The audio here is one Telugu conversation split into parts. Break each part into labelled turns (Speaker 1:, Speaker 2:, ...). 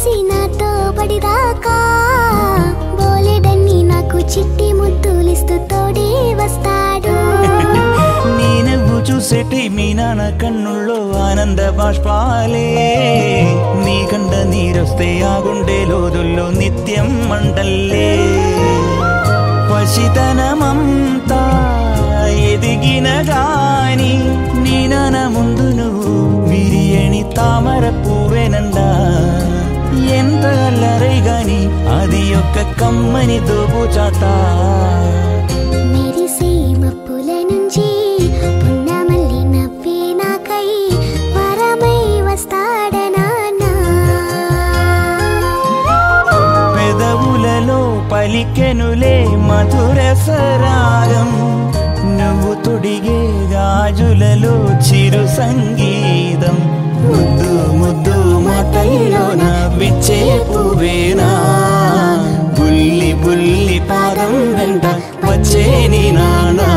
Speaker 1: కలిసి నాతో పడిదాకా బోలెడన్ని నాకు చిట్టి ముద్దులిస్తూ తోడే వస్తాడు
Speaker 2: నీ నువ్వు చూసేటి మీ నాన్న కన్నుల్లో ఆనంద బాష్పాలే నీ కంట నీరొస్తే ఆ గుండె లోదుల్లో నిత్యం మండల్లే పసితనమంతా ఎదిగిన గాని నీ నాన్న ముందు నువ్వు బిరియని తామర పువ్వేనండా ఎంత అల్లరై గాని అది ఒక్క కమ్మని దోబుచాతా
Speaker 1: మెరిసే మప్పుల నుంచి పున్నమల్లి నవ్వే నాకై వరమై వస్తాడనాన్నా
Speaker 2: పెదవులలో పలికెనులే మధుర సరాగం నువ్వు తొడిగే గాజులలో చిరు సంగీతం ముద్దు ముద్దు మాటల్లోన విచ్చే పువ్వేనా బుల్లి బుల్లి పాదం వెంట వచ్చే నీ నానా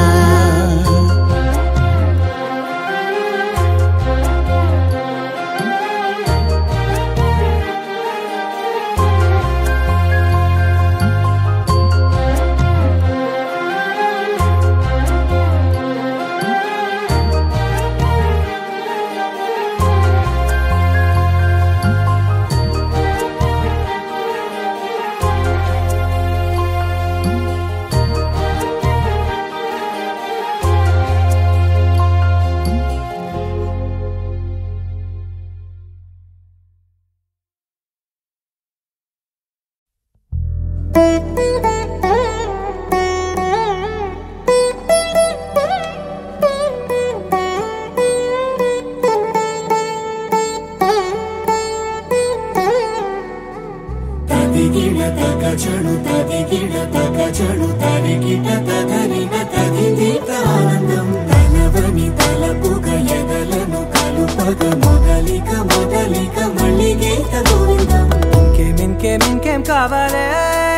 Speaker 3: తదిగిడ తగ చడు తదిగిడ తగ చడు తరిగిట తగరిన తదిదీత ఆనందం తలవని తలపుగ ఎదలను కలుపగ మొదలిక మొదలిక మళ్ళీ గీత గోవిందం
Speaker 4: ఇంకేం ఇంకేం ఇంకేం కావాలే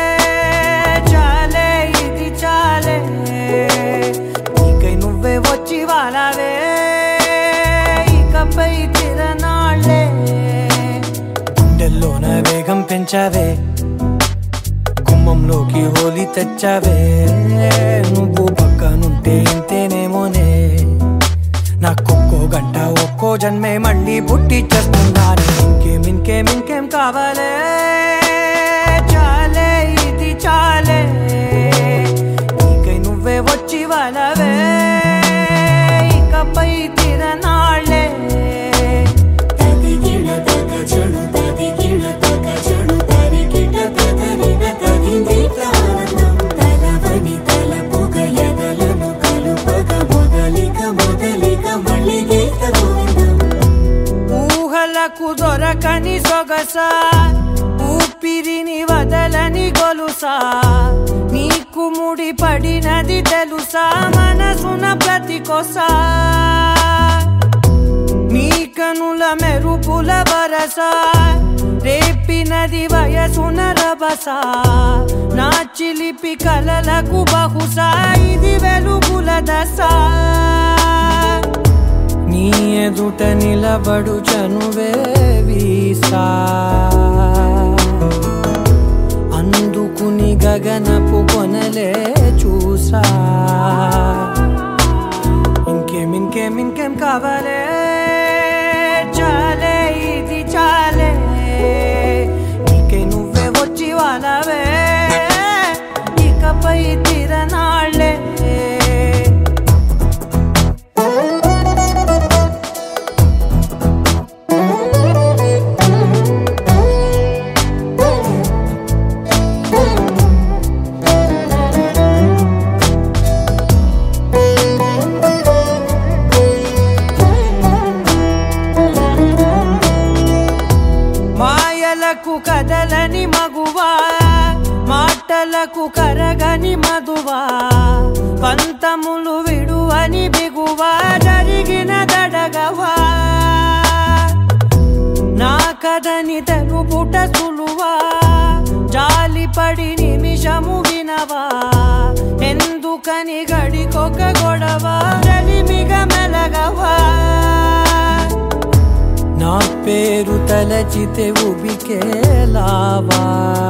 Speaker 4: చాలే ఇది చాలే నీకై నువ్వే వచ్చి వాలావే ఇకపై తిరనాళ్ళే గుండెల్లోన వేగం పెంచావే గుమ్మంలోకి హోలీ తెచ్చావే నువ్వు పక్కనుంటే ఇంతేనేమోనే నాకొక్కో గంట ఒక్కో జన్మే మళ్ళీ పుట్టి చేస్తున్నాను ఇంకేం ఇంకేం ఇంకేం కావాలే చాలే ఇది చాలే నీకై నువ్వే వచ్చి వాళ్ళవే ఇకపై తిరనాళ్ళే
Speaker 3: తదిగిడ తగ చడు తదిగిడ తగ చడు తరిగిట తగరిన తదిదీత ఆనందం తలవని తలపుగ ఎదలను కలుపగ మొదలిక మొదలిక మళ్ళీ గీత గోవిందం
Speaker 4: ఊహలకు దొరకని సొగస ఊపిరిని వదలని గొలుసా నీకు ముడి పడినది తెలుసా మనసున ప్రతి కొసా నీ కనుల మెరుపుల వరస రేపినది వయసున రభస నా చిలిపి కలలకు బహుశా ఇది వెలుగుల దశ నీ ఎదుట నిలబడు చనువే వీసా అందుకుని గగనపు కొనలే చూసా ఇంకేం ఇంకేం ఇంకేం కావాలే చాలే ఇది చాలే నీకే నువ్వే వచ్చి వాళ్ళవే ఇకపై తిరనాళ్ళే మాయలకు కదలని మగువా మాటలకు కరగని మధువా పంతములు విడువని బిగువా జరిగిన దడగవా నా కథని తెలుపుట సులువా జాలిపడి నిమిషము వినవా ఎందుకని గడికొక గొడవ రలిమిగ మెలగవా నా పేరు తలచితే ఉబికేలావా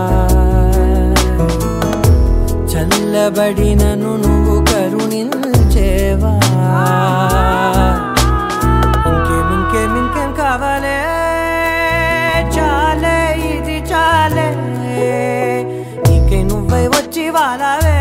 Speaker 4: చల్లబడినను నువ్వు కరుణించేవా ఇంకేం ఇంకేం ఇంకేం కావాలే చాలే ఇది చాలే నీకే నువ్వై వచ్చి వాళ్ళవే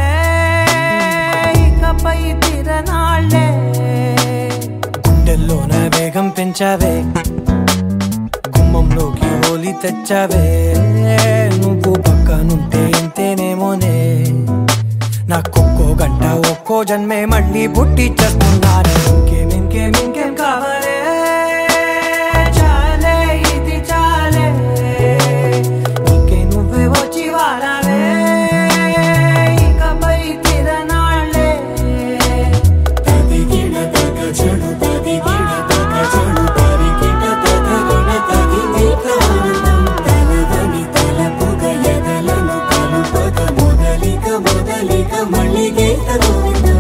Speaker 4: ఇకపై తిరనాళ్ళే గుండెల్లోన వేగం పెంచావే గుమ్మంలోకి హోలీ తెచ్చావే నువ్వు పక్కనుంటే ఇంతేనేమోనే నాకొక్కో గంట ఒక్కో జన్మే మళ్ళీ పుట్టి చేస్తున్నాను ఇంకేం ఇంకేం ఇంకేం కావాలే చాలే ఇది చాలే నీకే నువ్వే వచ్చి వాడాలే ఇకపై తిరనాళ్ళే
Speaker 3: తదిగిడ తగ చెడు తదిగిడ తగ చెడు తరిగిట తగరిన తగింది ప్రాణం తలవని తలపుగ ఎదలను కలుపగ మొదలిక మొదలిక మళ్ళీ గీత గోవిందం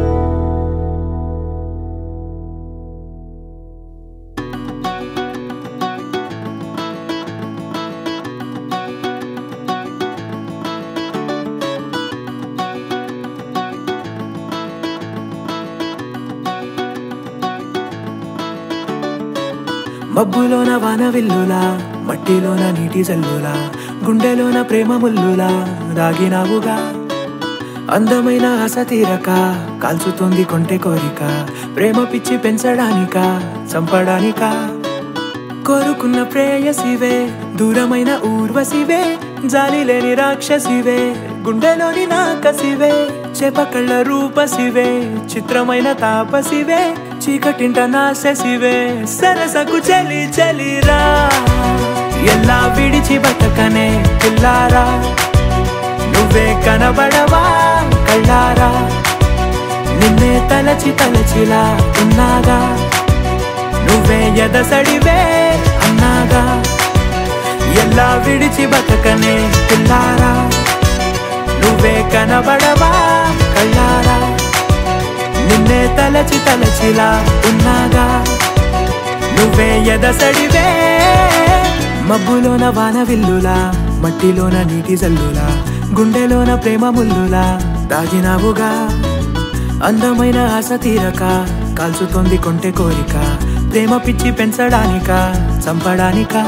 Speaker 5: మబ్బులోన వాన విల్లులా మట్టిలోన నీటి జల్లులా గుండెలోన ప్రేమ ముల్లులా దాగినావుగా అందమైన ఆశ తీరక కాల్చుతోంది కొంటె కోరిక ప్రేమ పిచ్చి పెంచడానిక చంపడానిక కోరుకున్న ప్రేయసివే దూరమైన ఊర్వశివే జాలి లేని రాక్షసివే గుండెలోని నాకసివే చేపకళ్ళ రూపసివే చిత్రమైన తాపసివే చీకటింట నాశసివే సరసకు చలి చలిరా ఎలా విడిచి బతకనే పిల్లారా నువ్వే కనబడవా కళ్ళారా నిన్నే తలచి తలచిలా ఉన్నాగా నువ్వే ఎదసడివే అన్నాగా ఎలా విడిచి బతకనే పిల్లారా నువ్వే కనబడవా కళ్ళారా నిన్నే తలచి తలచిలా ఉన్నాగా నువ్వే ఎదసడివే మబ్బులోన వాన విల్లులా మట్టిలోన నీటి జల్లులా గుండెలోన ప్రేమ ముల్లులా దాగినావుగా అందమైన ఆశ తీరక కాల్చుతోంది కొంటె కోరిక ప్రేమ పిచ్చి పెంచడానిక చంపడానికా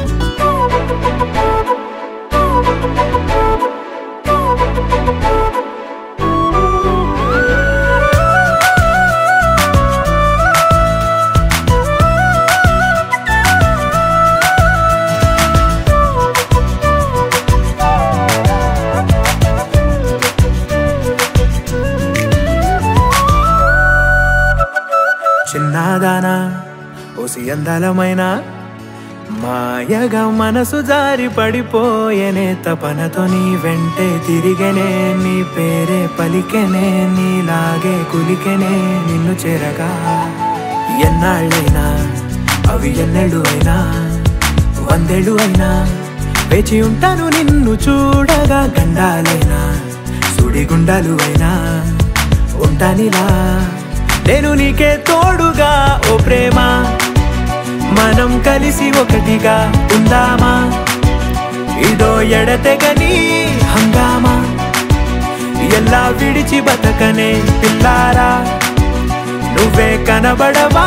Speaker 5: చిన్నదానా ఓసి అందలమైన మాయగా మనసు జారి పడిపోయేనే తపనతో నీ వెంటే తిరిగనే నీ పేరే పలికెనే నీలాగే కులికెనే నిన్ను చేరగా ఎన్నాళ్ళైనా అవి ఎన్నెళ్ళు అయినా వందేళ్ళు అయినా వేచి ఉంటాను నిన్ను చూడగా గండాలైనా సుడిగుండాలు అయినా ఉంటానిలా నేను నీకే తోడుగా ఓ ప్రేమ మనం కలిసి ఒకటిగా ఉందామా ఇదో ఎడతెగని హంగామా ఎలా విడిచి బతకనే పిల్లారా నువ్వే కనబడవా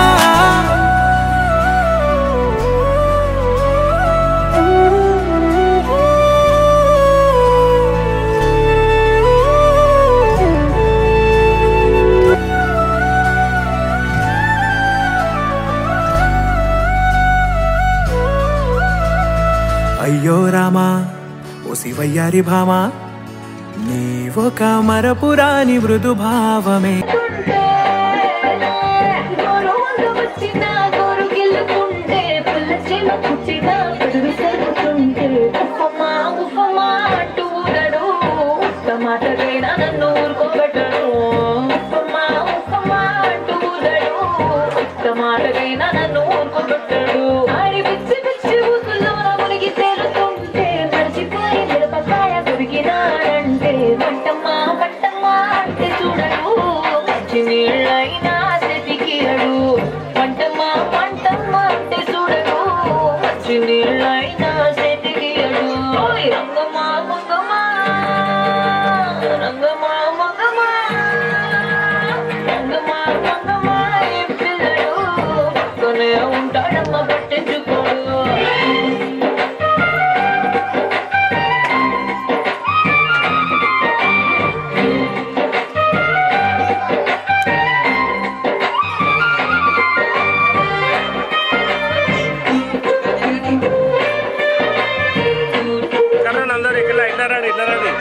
Speaker 5: అయ్యో రామా ఓ శివయ్యారి భామా నీ ఒక మరపురాని మృదు భావమే
Speaker 6: గోరు వంద వచ్చిన గోరు గిల్లుకుంటే పుల్ల చీమ పుట్టిన పెరుగు సెలుతుంటే ఉఫమా ఉఫమా అంటూ ఊరడు టమాటకైనా నన్ను ఊరుకోబెట్టడు ఉఫమా ఉఫమా అంటూ ఊరడు టమాటకైనా నన్ను ఊరుకోబెట్టడు ఆడి పిచ్చి పిచ్చి ఊసుల్లోన మునిగి తేలుతుంటే మర్చిపోయి మిరపకాయ కొరికినాడంటే వంటమ్మా వంటమ్మా అంటే చూడడు మంచి నీళ్ళైనా సెతికియడు వంటమ్మా వంటమ్మా అంటే చూడడు మంచి నీళ్ళైనా సెతికియడు ఓయ్ రంగమా మంగమా రంగమా మంగమా రంగమా మంగమా ఈ పిల్లడు పక్కనే ఉంటాడమ్మ పట్టించుకోడు
Speaker 7: కర్రని అందరు ఇక్కడ ఇట్లా రండి ఇట్లా రండి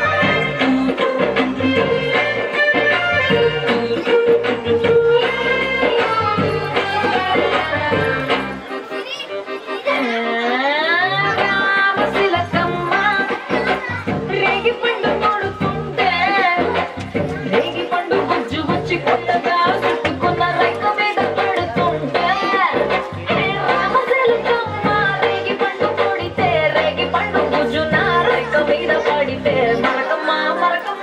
Speaker 6: రామశిలకమ్మ రేగి పండు కొడుతుంటే రేగి పండు గుజ్జు వచ్చి కొత్తగా చుట్టుకున్న రైక మీద పడుతుంటే హే రామశిలకమ్మ రేగి పండు కొడితే రేగి పండు గుజ్జు నా రైక మీద పడితే మరకమ్మ మరకమ్మ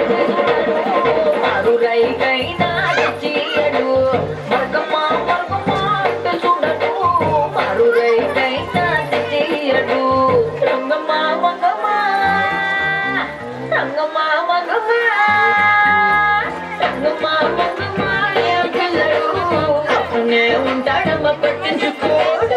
Speaker 6: మారు రైకైనా తెచ్చియడు మరకమ్మ మరకమ్మ అంటే చూడడు మారు రైకైనా తెచ్చియడు రంగమ్మ మంగమ్మ రంగమ్మ మంగమ్మ రంగమ్మ మంగమ్మ ఏ పిల్లడు అప్పునే ఉంటాడమ్మ పట్టించుకోడు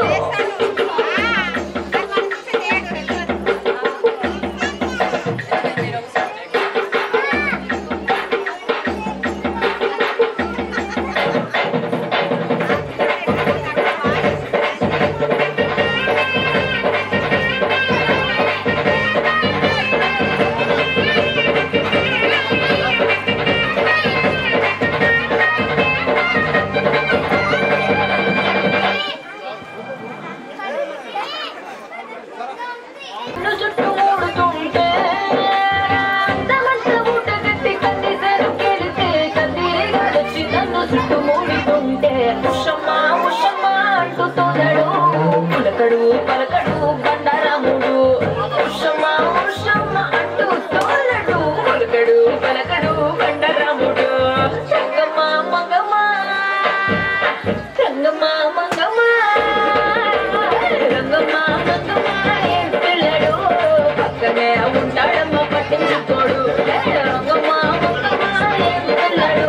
Speaker 6: నిన్ను చుట్టూ ఊడుతుంటే అంతమంత ఊట గట్టి కంది సెరుకెళితే కందిరిగాడొచ్చి నన్ను చుట్టూ మూడుతుంటే ఉషమ్మా ఉషమ్మా అంటూ తోదడు పులకడు పలకడు బండారాముడు ఉషమ్మా ఉషమ్మ అంటూ తోలడు పులకడు పలకడు బండారాముడు రంగమ్మ మంగమ్మ రంగమ్మ మంగమ్మ రంగమ్మ మంగమ్మ ఏం పిల్లడు పక్కనే ఉంటాడమ్మ పట్టించుకోడు రంగమ్మ మంగమ్మ ఏం పిల్లడు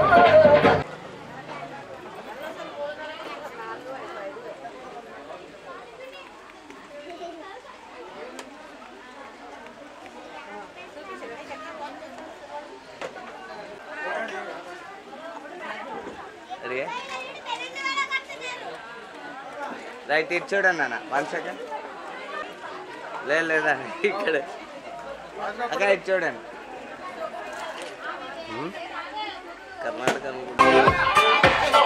Speaker 8: రెడీ రైట్ ఇటు చూడండి అన్న వన్ సెకండ్ లేదు లేదా ఇక్కడ అక్కడ ఇటు చూడండి హ్మ్? కర్ణాటక అనుకుంటా.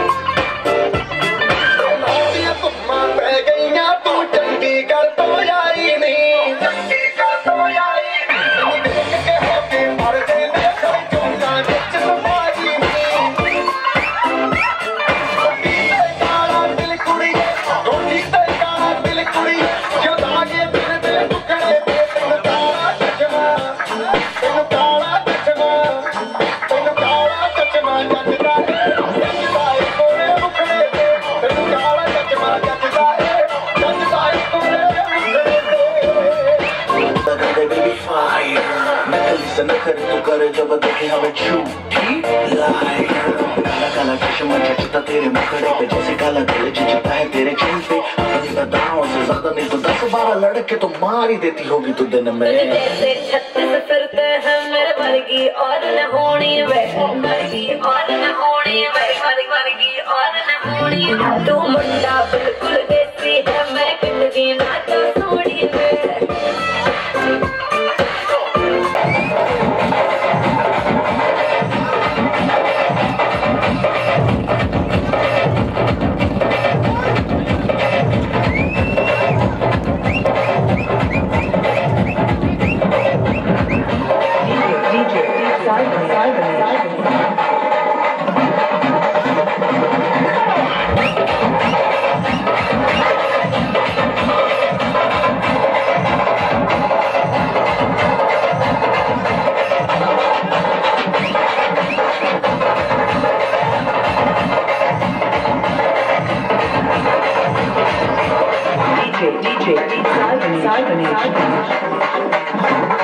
Speaker 3: करे जब देखे हमें झूठी लाई काला काला चश्मा जचता तेरे मुखड़े पे जैसे काला दिल जचता है तेरे चेहरे पे अपनी बताओ से ज्यादा नहीं तो दस बारह लड़के तो मार ही देती होगी तू दिन में
Speaker 6: जैसे छत्तीस फिरते हैं मेरे वर्गी और न होनी वे वर्गी और न होनी वे वर्गी वर्गी और न होनी तू मुंडा बिल्कुल देसी है मैं कितनी नाचा सोनी वे
Speaker 3: DJ
Speaker 9: DJ Sai Ganesh Ganesh